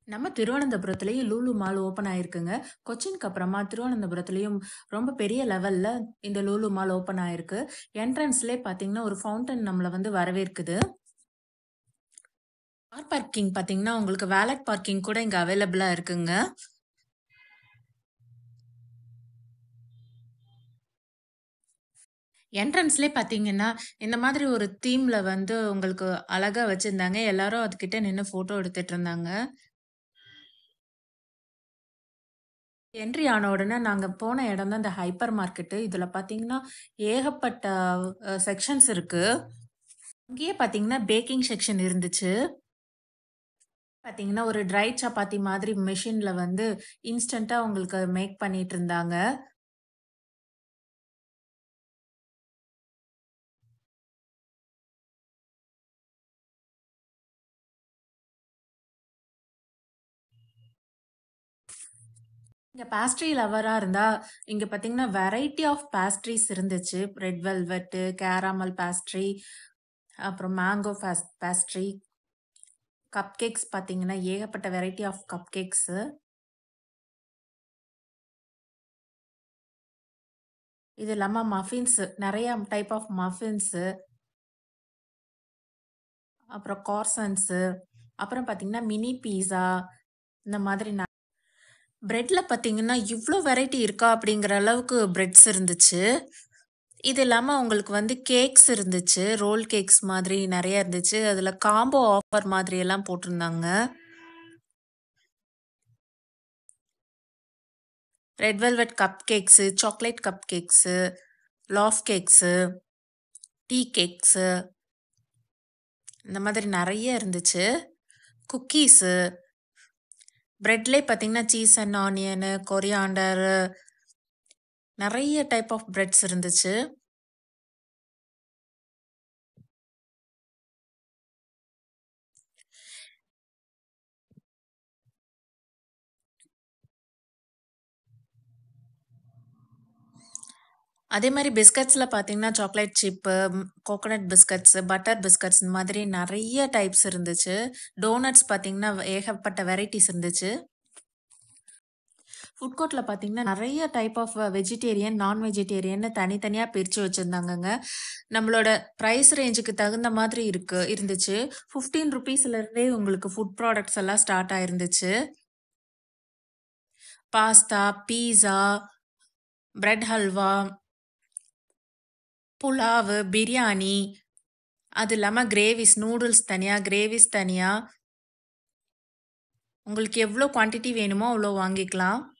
நம்ம திருவனந்தபுரத்திலயும் Lulu mall open ஆயிருக்குங்க. கொச்சின்க்கு அப்புறமா திருவனந்தபுரத்திலயும் ரொம்ப பெரிய லெவல்ல இந்த லூலு மால் ஓப்பன் ஆயிருக்கு. என்ட்ரன்ஸ்லயே பார்த்தீங்கன்னா, ஒரு ஃபவுண்டன் நம்மள வந்து வரவேற்குது. கார் பார்க்கிங் பார்த்தீங்கன்னா, உங்களுக்கு வேலட் பார்க்கிங் கூட இங்க அவைலபிளா இருக்குங்க. என்ட்ரன்ஸ்லயே பார்த்தீங்கன்னா, இந்த மாதிரி ஒரு தீம்ல வந்து உங்களுக்கு அழகா வச்சிருந்தாங்க. எல்லாரும் அதுகிட்ட நின்னு ஃபோட்டோ எடுத்துட்டு இருந்தாங்க. என்ட்ரி ஆன உடனே நாங்க போன இடம் தான் இந்த ஹைப்பர் மார்க்கெட்டு. இதுல பார்த்தீங்கன்னா, ஏகப்பட்ட அ செக்ஷன்ஸ் இருக்கு. அங்கேயே பார்த்தீங்கன்னா, பேக்கிங் செக்ஷன் இருந்துச்சு. பார்த்தீங்கன்னா, ஒரு ட்ரை சப்பாத்தி மாதிரி மெஷின்ல வந்து இன்ஸ்டன்ட்டா உங்களுக்கு மேக் பண்ணிட்டு இருந்தாங்க. நீங்க பேஸ்ட்ரி லவ்வரா இருந்தா, இங்க பார்த்தீங்கன்னா, வெரைட்டி ஆஃப் பேஸ்ட்ரீஸ் இருந்துச்சு. ரெட் வெல்வெட்டு, கேரமல் பேஸ்ட்ரி, அப்புறம் mango face pastry. Cupcakes பார்த்தீங்கன்னா, ஏகப்பட்ட வெரைட்டி ஆஃப் கப் கேக்ஸு. இது இல்லாம மஃபின்ஸு நெறைய டைப் ஆஃப் மஃபின்ஸு. அப்புறம் கார்சன்ஸு. அப்புறம் பார்த்தீங்கன்னா, மினி பீஸா இந்த மாதிரி ந பிரெட்ல பார்த்தீங்கன்னா, இவ்ளோ வெரைட்டி இருக்கா? அப்படிங்கிற அளவுக்கு பிரெட்ஸ் இருந்துச்சு. இது இல்லாம உங்களுக்கு வந்து கேக்ஸ் இருந்துச்சு. ரோல் கேக்ஸ் மாதிரி நெறைய இருந்துச்சு. அதுல காம்போ ஆஃபர் மாதிரி எல்லாம் போட்டிருந்தாங்க. Red velvet cupcakes, chocolate cupcakes, loaf cakes, tea cakes. இந்த மாதிரி நெறைய இருந்துச்சு. குக்கீஸு. பிரெட்லயே பார்த்தீங்கன்னா, சீஸ் அண்ட் ஆனியனு, கொரியாண்டரு நெறைய டைப் ஆஃப் பிரெட்ஸ் இருந்துச்சு. அதே மாரி பிஸ்கட்ஸ்ல பார்த்தீங்கன்னா, chocolate chip, hmm coconut biscuits, butter biscuits இந்த மாதிரி நெறைய டைப்ஸ் இருந்துச்சு. டோனட்ஸ் பார்த்தீங்கன்னா, ஏகப்பட்ட வெரைட்டீஸ் இருந்துச்சு. ஃபுட் கோர்ட்ல பார்த்தீங்கன்னா, நெறைய டைப் ஆஃப் வெஜிடேரியன், நான் வெஜிடேரியன்னு தனித்தனியா பிரிச்சு வச்சிருந்தாங்கங்க. நம்மளோட பிரைஸ் ரேஞ்சுக்கு தகுந்த மாதிரி இருக்கு இருந்துச்சு. ₹15 இருந்தே உங்களுக்கு ஃபுட் ப்ராடக்ட்ஸ் எல்லாம் ஸ்டார்ட் ஆயிருந்துச்சு. Pasta, pizza, bread halwa, pulao, biryani, அது இல்லாம கிரேவிஸ், நூடுல்ஸ் தனியா, கிரேவிஸ் தனியா. உங்களுக்கு எவ்ளோ குவான்டிட்டி வேணுமோ அவ்ளோ வாங்கிக்கலாம்.